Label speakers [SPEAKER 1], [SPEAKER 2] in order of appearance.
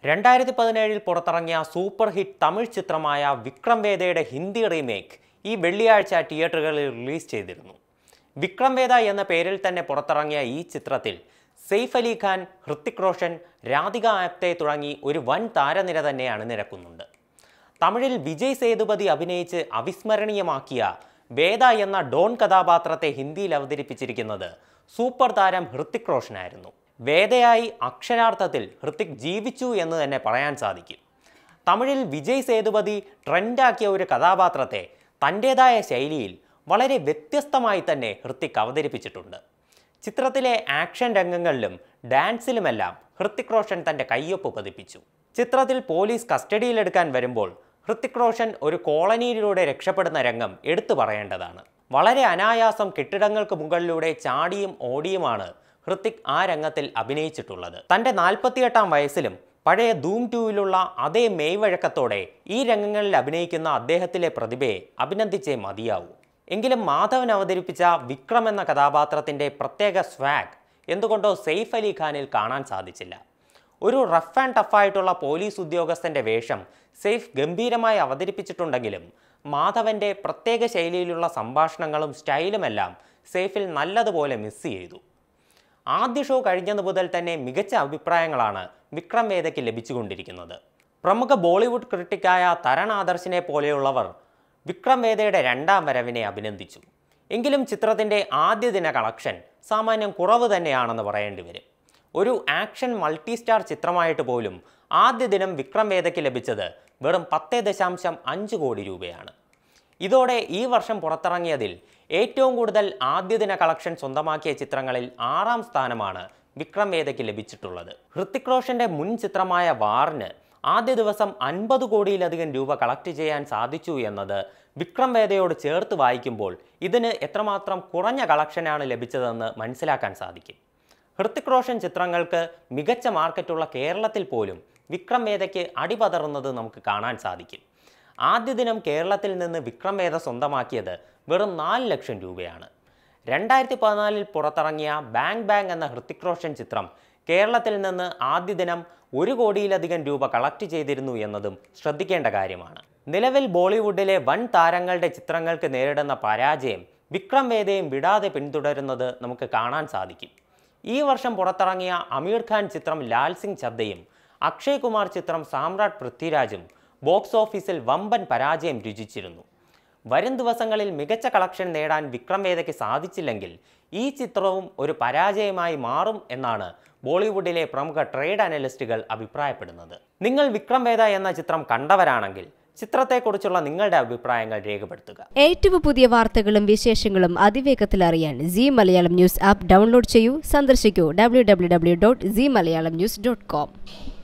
[SPEAKER 1] രണ്ടായിരത്തി പതിനേഴിൽ പുറത്തിറങ്ങിയ സൂപ്പർ ഹിറ്റ് തമിഴ് ചിത്രമായ വിക്രം വേദയുടെ ഹിന്ദി റീമേക്ക് ഈ വെള്ളിയാഴ്ച തിയേറ്ററുകളിൽ റിലീസ് ചെയ്തിരുന്നു വിക്രം വേദ എന്ന പേരിൽ തന്നെ പുറത്തിറങ്ങിയ ഈ ചിത്രത്തിൽ സെയ്ഫ് അലി ഖാൻ ഹൃത്തിക് റോഷൻ രാധിക ആപ്തെ തുടങ്ങി ഒരു വൻ താരനിര തന്നെ അണിനിരക്കുന്നുണ്ട് തമിഴിൽ വിജയ് സേതുപതി അഭിനയിച്ച് അവിസ്മരണീയമാക്കിയ വേദ എന്ന ഡോൺ കഥാപാത്രത്തെ ഹിന്ദിയിൽ അവതരിപ്പിച്ചിരിക്കുന്നത് സൂപ്പർ താരം ഹൃത്തിക് റോഷനായിരുന്നു വേദയായി അക്ഷരാർത്ഥത്തിൽ ഹൃത്തിക് ജീവിച്ചു എന്ന് തന്നെ പറയാൻ സാധിക്കും തമിഴിൽ വിജയ് സേതുപതി ട്രെൻഡാക്കിയ ഒരു കഥാപാത്രത്തെ തൻ്റേതായ ശൈലിയിൽ വളരെ വ്യത്യസ്തമായി തന്നെ ഹൃത്തിക് അവതരിപ്പിച്ചിട്ടുണ്ട് ചിത്രത്തിലെ ആക്ഷൻ രംഗങ്ങളിലും ഡാൻസിലുമെല്ലാം ഹൃത്തിക് റോഷൻ തൻ്റെ കയ്യൊപ്പ് പതിപ്പിച്ചു ചിത്രത്തിൽ പോലീസ് കസ്റ്റഡിയിലെടുക്കാൻ വരുമ്പോൾ ഹൃത്തിക് റോഷൻ ഒരു കോളനിയിലൂടെ രക്ഷപ്പെടുന്ന രംഗം എടുത്തു പറയേണ്ടതാണ് വളരെ അനായാസം കെട്ടിടങ്ങൾക്ക് മുകളിലൂടെ ചാടിയും ഓടിയുമാണ് ഹൃത്തിക് ആ രംഗത്തിൽ അഭിനയിച്ചിട്ടുള്ളത് തൻ്റെ നാൽപ്പത്തിയെട്ടാം വയസ്സിലും പഴയ ധൂം ടൂവിലുള്ള അതേ മെയ്വഴക്കത്തോടെ ഈ രംഗങ്ങളിൽ അഭിനയിക്കുന്ന അദ്ദേഹത്തിലെ പ്രതിഭയെ അഭിനന്ദിച്ചേ മതിയാവൂ എങ്കിലും മാധവൻ അവതരിപ്പിച്ച വിക്രം എന്ന കഥാപാത്രത്തിൻ്റെ പ്രത്യേക സ്വാഗ് എന്തുകൊണ്ടോ സെയ്ഫ് അലി ഖാനിൽ കാണാൻ സാധിച്ചില്ല ഒരു റഫ് ആൻഡ് ടഫായിട്ടുള്ള പോലീസ് ഉദ്യോഗസ്ഥൻ്റെ വേഷം സെയ്ഫ് ഗംഭീരമായി അവതരിപ്പിച്ചിട്ടുണ്ടെങ്കിലും മാധവൻ്റെ പ്രത്യേക ശൈലിയിലുള്ള സംഭാഷണങ്ങളും സ്റ്റൈലുമെല്ലാം സെയ്ഫിൽ നല്ലതുപോലെ മിസ് ചെയ്തു ആദ്യ ഷോ കഴിഞ്ഞത് മുതൽ തന്നെ മികച്ച അഭിപ്രായങ്ങളാണ് വിക്രം വേദയ്ക്ക് ലഭിച്ചുകൊണ്ടിരിക്കുന്നത് പ്രമുഖ ബോളിവുഡ് ക്രിട്ടിക്കായ തരൺ ആദർശിനെ പോലെയുള്ളവർ വിക്രം വേദയുടെ രണ്ടാം വരവിനെ അഭിനന്ദിച്ചു എങ്കിലും ചിത്രത്തിൻ്റെ ആദ്യ ദിന കളക്ഷൻ സാമാന്യം കുറവ് തന്നെയാണെന്ന് പറയേണ്ടി വരും ഒരു ആക്ഷൻ മൾട്ടി സ്റ്റാർ ചിത്രമായിട്ട് പോലും ആദ്യ ദിനം വിക്രം വേദയ്ക്ക് ലഭിച്ചത് വെറും പത്ത് ദശാംശം അഞ്ച് കോടി രൂപയാണ് ഇതോടെ ഈ വർഷം പുറത്തിറങ്ങിയതിൽ ഏറ്റവും കൂടുതൽ ആദ്യ ദിന കളക്ഷൻ സ്വന്തമാക്കിയ ചിത്രങ്ങളിൽ ആറാം സ്ഥാനമാണ് വിക്രം വേദയ്ക്ക് ലഭിച്ചിട്ടുള്ളത് ഹൃത്തിക് റോഷന്റെ മുൻ ചിത്രമായ വാറിന് ആദ്യ ദിവസം അൻപത് കോടിയിലധികം രൂപ കളക്ട് ചെയ്യാൻ സാധിച്ചു എന്നത് വിക്രം വേദയോട് ചേർത്ത് വായിക്കുമ്പോൾ ഇതിന് എത്രമാത്രം കുറഞ്ഞ കളക്ഷനാണ് ലഭിച്ചതെന്ന് മനസ്സിലാക്കാൻ സാധിക്കും ഹൃത്തിക് റോഷൻ ചിത്രങ്ങൾക്ക് മികച്ച മാർക്കറ്റുള്ള കേരളത്തിൽ പോലും വിക്രം വേദയ്ക്ക് അടിപതറുന്നത് നമുക്ക് കാണാൻ സാധിക്കും ആദ്യ ദിനം കേരളത്തിൽ നിന്ന് വിക്രം വേദ സ്വന്തമാക്കിയത് വെറും നാല് ലക്ഷം രൂപയാണ് രണ്ടായിരത്തി പതിനാലിൽ പുറത്തിറങ്ങിയ ബാങ് ബാങ് എന്ന ഹൃത്തിക് റോഷൻ ചിത്രം കേരളത്തിൽ നിന്ന് ആദ്യ ദിനം ഒരു കോടിയിലധികം രൂപ കളക്ട് ചെയ്തിരുന്നു എന്നതും ശ്രദ്ധിക്കേണ്ട കാര്യമാണ് നിലവിൽ ബോളിവുഡിലെ വൻ താരങ്ങളുടെ ചിത്രങ്ങൾക്ക് നേരിടുന്ന പരാജയം വിക്രം വേദയും വിടാതെ പിന്തുടരുന്നത് നമുക്ക് കാണാൻ സാധിക്കും ഈ വർഷം പുറത്തിറങ്ങിയ അമീർ ഖാൻ ചിത്രം ലാൽ സിംഗ് ചദ്ദയും അക്ഷയ് കുമാർ ചിത്രം സാമ്രാട്ട് പൃഥ്വിരാജും ബോക്സ് ഓഫീസിൽ വമ്പൻ പരാജയം രുചിച്ചിരുന്നു വരും ദിവസങ്ങളിൽ മികച്ച കളക്ഷൻ നേടാൻ വിക്രം വേദയ്ക്ക് സാധിച്ചില്ലെങ്കിൽ ഈ ചിത്രവും ഒരു പരാജയമായി മാറും എന്നാണ് ബോളിവുഡിലെ പ്രമുഖ ട്രേഡ് അനലിസ്റ്റുകൾ അഭിപ്രായപ്പെടുന്നത് നിങ്ങൾ വിക്രം വേദ എന്ന ചിത്രം കണ്ടവരാണെങ്കിൽ ചിത്രത്തെക്കുറിച്ചുള്ള നിങ്ങളുടെ അഭിപ്രായങ്ങൾ രേഖപ്പെടുത്തുക
[SPEAKER 2] ഏറ്റവും പുതിയ വാർത്തകളും വിശേഷങ്ങളും അതിവേഗത്തിൽ അറിയാൻ C Malayalam news app download ചെയ്യൂ സന്ദർശിക്കൂ W W W dot C Malayalam news dot com